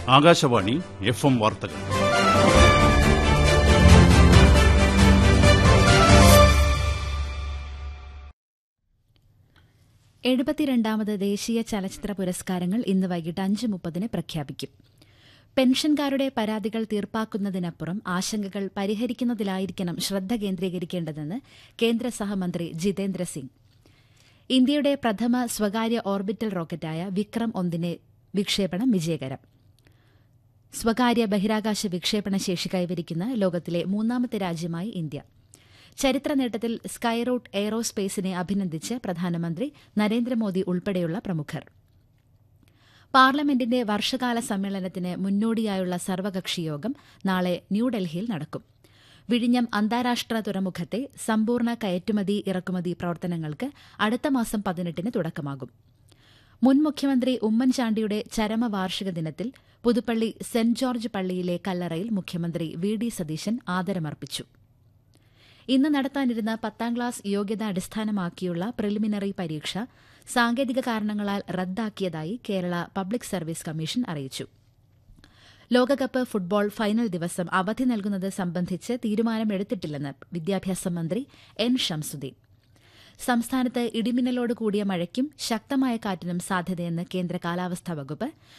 Akashvani F M വാർത്തകൾ എഴുപത്തിരണ്ടാമത് ദേശീയ ചലച്ചിത്ര പുരസ്കാരങ്ങൾ ഇന്ന് വൈകിട്ട് അഞ്ച് മുപ്പതിന് പ്രഖ്യാപിക്കും പെൻഷൻകാരുടെ പരാതികൾ തീർപ്പാക്കുന്നതിനപ്പുറം ആശങ്കകൾ പരിഹരിക്കുന്നതിലായിരിക്കണം ശ്രദ്ധ കേന്ദ്രീകരിക്കേണ്ടതെന്ന് കേന്ദ്ര സഹമന്ത്രി ജിതേന്ദ്ര സിംഗ് ഇന്ത്യയുടെ പ്രഥമ സ്വകാര്യ ഓർബിറ്റൽ റോക്കറ്റായ വിക്രം ഒന്നിന്റെ വിക്ഷേപണം വിജയകരം സ്വകാര്യ ബഹിരാകാശ വിക്ഷേപണ ശേഷി കൈവരിക്കുന്ന ലോകത്തിലെ മൂന്നാമത്തെ രാജ്യമായി ഇന്ത്യ ചരിത്ര നേട്ടത്തിൽ സ്കൈറൂട്ട് എയ്റോസ്പേസിനെ അഭിനന്ദിച്ച് പ്രധാനമന്ത്രി നരേന്ദ്രമോദി ഉൾപ്പെടെയുള്ള പ്രമുഖർ പാർലമെന്റിന്റെ വർഷകാല സമ്മേളനത്തിന് മുന്നോടിയായുള്ള സർവകക്ഷി യോഗം നാളെ ന്യൂഡൽഹിയിൽ നടക്കും വിഴിഞ്ഞം അന്താരാഷ്ട്ര തുറമുഖത്തെ സമ്പൂർണ്ണ കയറ്റുമതി ഇറക്കുമതി പ്രവർത്തനങ്ങൾക്ക് അടുത്ത മാസം പതിനെട്ടിന് തുടക്കമാകും മുൻ മുഖ്യമന്ത്രി ഉമ്മൻചാണ്ടിയുടെ ചരമവാർഷിക ദിനത്തിൽ പുതുപ്പള്ളി സെന്റ് ജോർജ് പള്ളിയിലെ കല്ലറയിൽ മുഖ്യമന്ത്രി വി ഡി സതീശൻ ആദരമർപ്പിച്ചു ഇന്ന് നടത്താനിരുന്ന പത്താം ക്ലാസ് യോഗ്യത അടിസ്ഥാനമാക്കിയുള്ള പ്രിലിമിനറി പരീക്ഷ സാങ്കേതിക കാരണങ്ങളാൽ റദ്ദാക്കിയതായി കേരള പബ്ലിക് സർവീസ് കമ്മീഷൻ അറിയിച്ചു ലോകകപ്പ് ഫുട്ബോൾ ഫൈനൽ ദിവസം അവധി നൽകുന്നത് സംബന്ധിച്ച് തീരുമാനമെടുത്തിട്ടില്ലെന്ന് വിദ്യാഭ്യാസ മന്ത്രി എൻ ഷംസുദ്ദീൻ സംസ്ഥാനത്ത് ഇടിമിന്നലോട് കൂടിയ മഴയ്ക്കും ശക്തമായ കാറ്റിനും സാധ്യതയെന്ന് കേന്ദ്ര കാലാവസ്ഥാ വകുപ്പ്